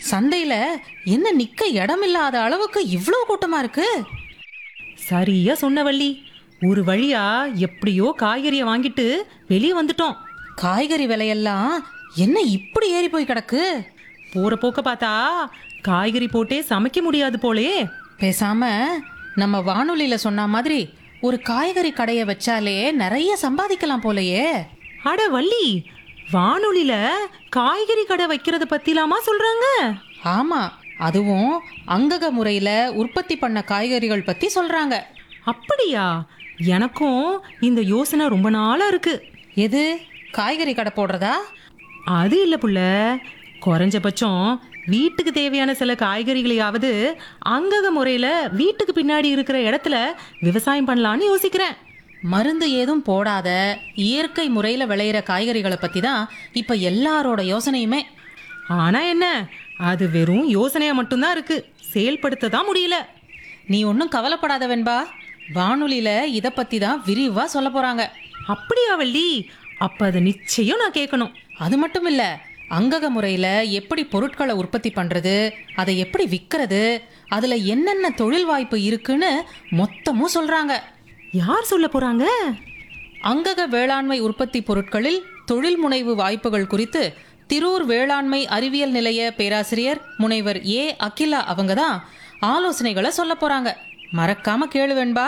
சந்தையில என்ன நிக்க இடமில்லாத அளவுக்கு இவ்ளோ கூட்டமா இருக்கு சரியா சொன்ன வள்ளி ஒரு வழியா எப்படியோ காய்கறியை வாங்கிட்டு வெளியே வந்துட்டோம் காய்கறி விலையெல்லாம் என்ன இப்படி ஏறி போய் கிடக்கு போற போக்க பார்த்தா காய்கறி போட்டே சமைக்க முடியாது போலே பேசாம நம்ம வானொலியில சொன்ன மாதிரி ஒரு காய்கறி கடையை வச்சாலே நிறைய சம்பாதிக்கலாம் போலயே அட வள்ளி வானொலியில காய்கறி கடை வைக்கிறத பத்திலாமா சொல்றாங்க ஆமா அதுவும் அங்கக முறையில உற்பத்தி பண்ண காய்கறிகள் பத்தி சொல்றாங்க அப்படியா எனக்கும் இந்த யோசனை ரொம்ப நாளா இருக்கு எது காய்கறி கடை போடுறதா அது இல்ல புள்ள குறைஞ்சபட்சம் வீட்டுக்கு தேவையான சில காய்கறிகளையாவது அங்கக முறையில வீட்டுக்கு பின்னாடி இருக்கிற இடத்துல விவசாயம் பண்ணலான்னு யோசிக்கிறேன் மருந்து ஏதும் போடாத இயற்கை முறையில விளையிற காய்கறிகளை பத்தி தான் இப்ப எல்லாரோட யோசனையுமே ஆனா என்ன அது வெறும் யோசனையா மட்டும்தான் இருக்கு செயல்படுத்த தான் முடியல நீ ஒன்றும் கவலைப்படாத வெண்பா வானொலியில இதை பத்தி தான் விரிவா சொல்ல போறாங்க அப்படியா வள்ளி அப்ப அதை நிச்சயம் நான் கேட்கணும் அது மட்டும் இல்ல அங்கக முறையில எப்படி பொருட்களை உற்பத்தி பண்றது அதை எப்படி விற்கிறது அதுல என்னென்ன தொழில் வாய்ப்பு இருக்குன்னு மொத்தமும் சொல்றாங்க யார் சொல்ல போறாங்க அங்கக வேளாண்மை உற்பத்தி பொருட்களில் தொழில் முனைவு வாய்ப்புகள் குறித்து திரூர் வேளாண்மை அறிவியல் நிலைய பேராசிரியர் முனைவர் ஏ அகிலா அவங்க தான் ஆலோசனைகளை சொல்ல போறாங்க மறக்காம கேளு வெண்பா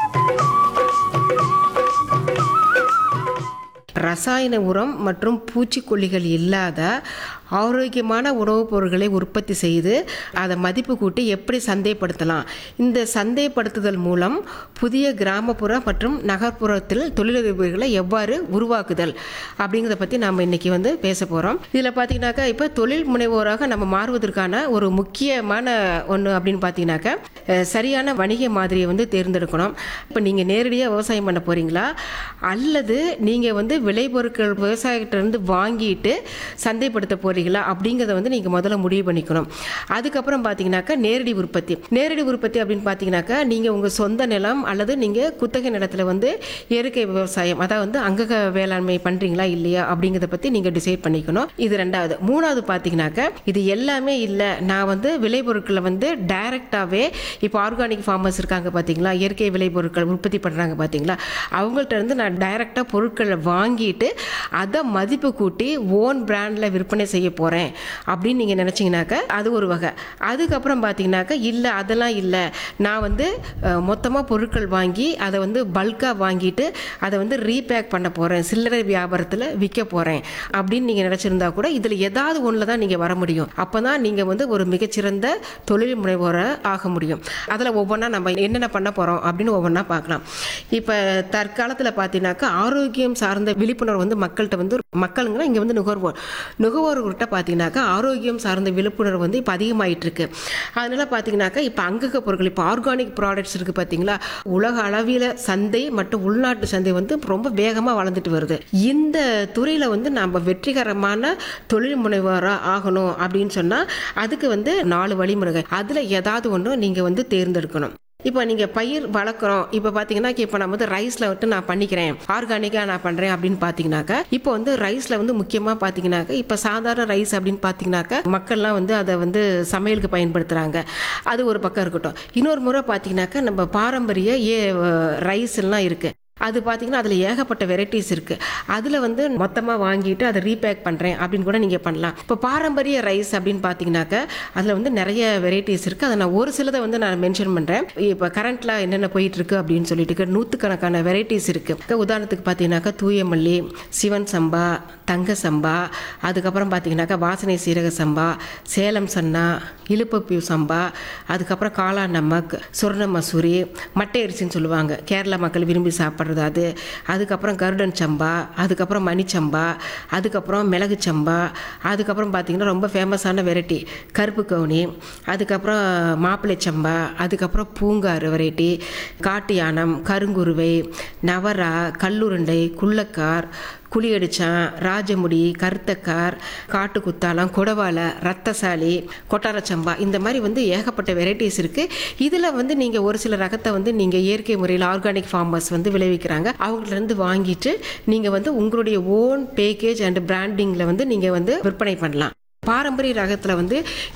ரசாயன உரம் மற்றும் பூச்சிக்கொல்லிகள் இல்லாத ஆரோக்கியமான உணவுப் பொருட்களை உற்பத்தி செய்து அதை மதிப்பு கூட்டி எப்படி சந்தைப்படுத்தலாம் இந்த சந்தைப்படுத்துதல் மூலம் புதிய கிராமப்புற மற்றும் நகர்ப்புறத்தில் தொழிலதிபர்களை எவ்வாறு உருவாக்குதல் அப்படிங்கிறத பற்றி நாம் இன்னைக்கு வந்து பேச போகிறோம் இதில் பார்த்தீங்கன்னாக்கா இப்போ தொழில் முனைவோராக நம்ம மாறுவதற்கான ஒரு முக்கியமான ஒன்று அப்படின்னு பார்த்தீங்கன்னாக்கா அஹ், சரியான வணிக மாதிரியை வந்து தேர்ந்தெடுக்கணும் இப்போ நீங்கள் நேரடியாக விவசாயம் பண்ண போகிறீங்களா அல்லது நீங்கள் வந்து விளைபொருட்கள் விவசாயிகிட்டேருந்து வாங்கிட்டு சந்தைப்படுத்த போகிறீங்களா அப்படிங்கிறத வந்து நீங்கள் முதல்ல முடிவு பண்ணிக்கணும் அதுக்கப்புறம் பார்த்தீங்கன்னாக்கா நேரடி உற்பத்தி நேரடி உற்பத்தி அப்படின்னு பார்த்தீங்கன்னாக்கா நீங்கள் உங்கள் சொந்த நிலம் அல்லது நீங்கள் குத்தகை நிலத்தில் வந்து இயற்கை விவசாயம் அதாவது வந்து அங்கக வேளாண்மை பண்ணுறீங்களா இல்லையா அப்படிங்கிறத பற்றி நீங்கள் டிசைட் பண்ணிக்கணும் இது ரெண்டாவது மூணாவது பார்த்தீங்கன்னாக்கா இது எல்லாமே இல்லை நான் வந்து விளைபொருட்களை வந்து டைரெக்டாகவே இப்போ ஆர்கானிக் ஃபார்மர்ஸ் இருக்காங்க பார்த்தீங்களா இயற்கை விளைபொருட்கள் உற்பத்தி பண்ணுறாங்க பார்த்தீங்களா அவங்கள்ட்ட இருந்து நான் டைரெக்டாக பொருட்களை வாங்கிட்டு அதை மதிப்பு கூட்டி ஓன் பிராண்டில் விற்பனை செய்ய போகிறேன் அப்படின்னு நீங்கள் நினச்சிங்கனாக்கா அது ஒரு வகை அதுக்கப்புறம் பார்த்தீங்கன்னாக்கா இல்லை அதெல்லாம் இல்லை நான் வந்து மொத்தமாக பொருட்கள் வாங்கி அதை வந்து பல்காக வாங்கிட்டு அதை வந்து ரீபேக் பண்ண போகிறேன் சில்லறை வியாபாரத்தில் விற்க போகிறேன் அப்படின்னு நீங்கள் நினச்சிருந்தா கூட இதில் ஏதாவது ஒன்றில் தான் நீங்கள் வர முடியும் அப்போ தான் நீங்கள் வந்து ஒரு மிகச்சிறந்த தொழில் முனைவோராக ஆக முடியும் அதில் ஒவ்வொன்றா நம்ம என்னென்ன பண்ண போகிறோம் அப்படின்னு ஒவ்வொன்றா பார்க்கலாம் இப்போ தற்காலத்தில் பார்த்தீங்கன்னாக்கா ஆரோக்கியம் சார்ந்த விழிப்புணர்வு வந்து மக்கள்கிட்ட வந்து மக்களுங்கன்னா இங்கே வந்து நுகர்வோர் நுகர்வோர்கிட்ட பார்த்தீங்கன்னாக்கா ஆரோக்கியம் சார்ந்த விழிப்புணர்வு வந்து இப்போ அதிகமாயிட்டு இருக்கு அதனால பார்த்தீங்கன்னாக்கா இப்போ அங்கக பொருட்கள் இப்போ ஆர்கானிக் ப்ராடக்ட்ஸ் இருக்குது பார்த்தீங்களா உலக அளவில் சந்தை மற்றும் உள்நாட்டு சந்தை வந்து ரொம்ப வேகமாக வளர்ந்துட்டு வருது இந்த துறையில் வந்து நம்ம வெற்றிகரமான தொழில் முனைவோராக ஆகணும் அப்படின்னு சொன்னால் அதுக்கு வந்து நாலு வழிமுறைகள் அதில் ஏதாவது ஒன்று நீங்கள் வந்து தேர்ந்தெடுக்கணும் இப்போ நீங்கள் பயிர் வளர்க்குறோம் இப்போ பார்த்தீங்கன்னா இப்போ நான் வந்து ரைஸில் விட்டு நான் பண்ணிக்கிறேன் ஆர்கானிக்காக நான் பண்ணுறேன் அப்படின்னு பார்த்தீங்கன்னாக்கா இப்போ வந்து ரைஸில் வந்து முக்கியமாக பார்த்தீங்கன்னாக்கா இப்போ சாதாரண ரைஸ் அப்படின்னு பார்த்தீங்கன்னாக்கா மக்கள்லாம் வந்து அதை வந்து சமையலுக்கு பயன்படுத்துகிறாங்க அது ஒரு பக்கம் இருக்கட்டும் இன்னொரு முறை பார்த்தீங்கன்னாக்கா நம்ம பாரம்பரிய ஏ ரைஸ் எல்லாம் இருக்குது அது பார்த்தீங்கன்னா அதில் ஏகப்பட்ட வெரைட்டிஸ் இருக்குது அதில் வந்து மொத்தமாக வாங்கிட்டு அதை ரீபேக் பண்ணுறேன் அப்படின்னு கூட நீங்கள் பண்ணலாம் இப்போ பாரம்பரிய ரைஸ் அப்படின்னு பார்த்தீங்கன்னாக்கா அதில் வந்து நிறைய வெரைட்டிஸ் இருக்குது அதை நான் ஒரு சிலதை வந்து நான் மென்ஷன் பண்ணுறேன் இப்போ கரண்ட்டில் என்னென்ன போயிட்டு இருக்கு அப்படின்னு சொல்லிட்டு நூற்றுக்கணக்கான வெரைட்டிஸ் இருக்குது உதாரணத்துக்கு பார்த்தீங்கன்னாக்கா தூயமல்லி சிவன் சம்பா தங்க சம்பா அதுக்கப்புறம் பார்த்தீங்கன்னாக்கா வாசனை சீரக சம்பா சேலம் சன்னா இழுப்பப்பியூ சம்பா அதுக்கப்புறம் காளா நமக் சொர்ண மசூரி மட்டை அரிசின்னு சொல்லுவாங்க கேரளா மக்கள் விரும்பி சாப்பிட்றது அது அதுக்கப்புறம் கருடன் சம்பா அதுக்கப்புறம் மணிச்சம்பா அதுக்கப்புறம் மிளகு சம்பா அதுக்கப்புறம் பார்த்திங்கன்னா ரொம்ப ஃபேமஸான வெரைட்டி கருப்பு கவுனி அதுக்கப்புறம் மாப்பிள்ளை சம்பா அதுக்கப்புறம் பூங்காறு வெரைட்டி காட்டு யானம் கருங்குருவை நவரா கல்லுருண்டை குள்ளக்கார் குழியடிச்சான் ராஜமுடி கருத்தக்கார் காட்டு குத்தாலம் குடவாலை ரத்தசாலி கொட்டாரச்சம்பா இந்த மாதிரி வந்து ஏகப்பட்ட வெரைட்டிஸ் இருக்குது இதில் வந்து நீங்கள் ஒரு சில ரகத்தை வந்து நீங்கள் இயற்கை முறையில் ஆர்கானிக் ஃபார்மர்ஸ் வந்து விளைவிக்கிறாங்க அவங்கள்ட்ட வாங்கிட்டு நீங்கள் வந்து உங்களுடைய ஓன் பேக்கேஜ் அண்ட் பிராண்டிங்கில் வந்து நீங்கள் வந்து விற்பனை பண்ணலாம் பாரம்பரிய ரகத்தில் வந்து